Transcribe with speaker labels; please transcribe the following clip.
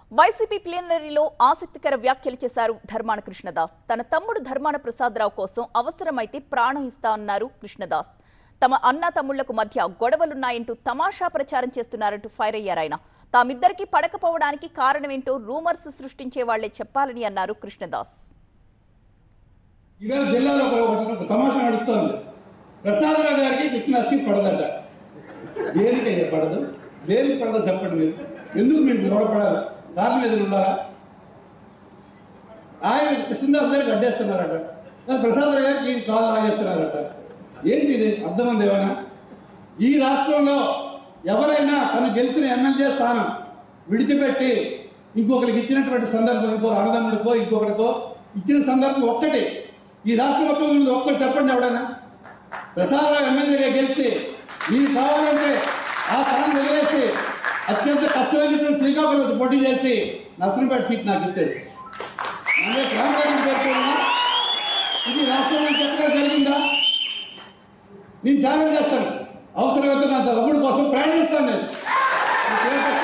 Speaker 1: YCP ప్లీనరీలో ఆసక్తికర వ్యాఖ్యలు చేశారు ధర్మాన కృష్ణదాస్ తన తమ్ముడు ధర్మాన ప్రసాదరావు కోసం అవసరమైతే ప్రాణం ఇస్తా అన్నారు కృష్ణదాస్ తమ అన్న తమ్ముళ్లకు మధ్య గొడవలున్నాయంటూ తమాషా ప్రచారం చేస్తున్నారంటూ ఫైర్ అయ్యారు ఆయన తామిద్దరికీ పడకపోవడానికి కారణమేంటో రూమర్స్ సృష్టించే వాళ్లే చెప్పాలని అన్నారు కృష్ణదాస్
Speaker 2: ఇవాళ జిల్లాలో ఒక ఒక తమాషా నడుస్తోంది ప్రసాదరావు గారికి కృష్ణదాస్కి పడదట దేనికయ్యా పడదు దేనికి పడదో చెప్పండి మీరు ఎందుకు మీకు గొడవ పడాలి కారణం ఎదురు ఉండాలా ఆయన కృష్ణదాస్ గారికి అడ్డేస్తున్నారట కానీ ప్రసాదరావు గారికి ఈయన కాళ్ళు లాగేస్తున్నారట ఏంటి ఇది అర్థం ఉంది ఏమైనా ఈ రాష్ట్రంలో ఎవరైనా తను గెలిచిన ఎమ్మెల్యే స్థానం విడిచిపెట్టి ఇంకొకరికి ఇచ్చినటువంటి సందర్భం ఇంకో అన్నదమ్ముడికో ఇంకొకరికో ఇచ్చిన సందర్భం ఒక్కటి ఈ రాష్ట్ర మొత్తం మీద ఒక్కటి చెప్పండి ఎవడైనా ప్రసాదరావు ఎమ్మెల్యేగా గెలిచి మీరు కావాలంటే ఆ స్థానం వదిలేసి అత్యంత కష్టమైనటువంటి శ్రీకాకుళం వచ్చి పోటీ చేసి నర్సంపేట సీట్ నాకు ఇచ్చాడు అదే రామరాజు పేరుతోనా ఇది రాష్ట్రంలో ఎక్కడ జరిగిందా నేను ఛాలెంజ్ చేస్తాను అవసరమైతే నా తమ్ముడు కోసం ప్రయాణిస్తాను నేను నాకు ఏ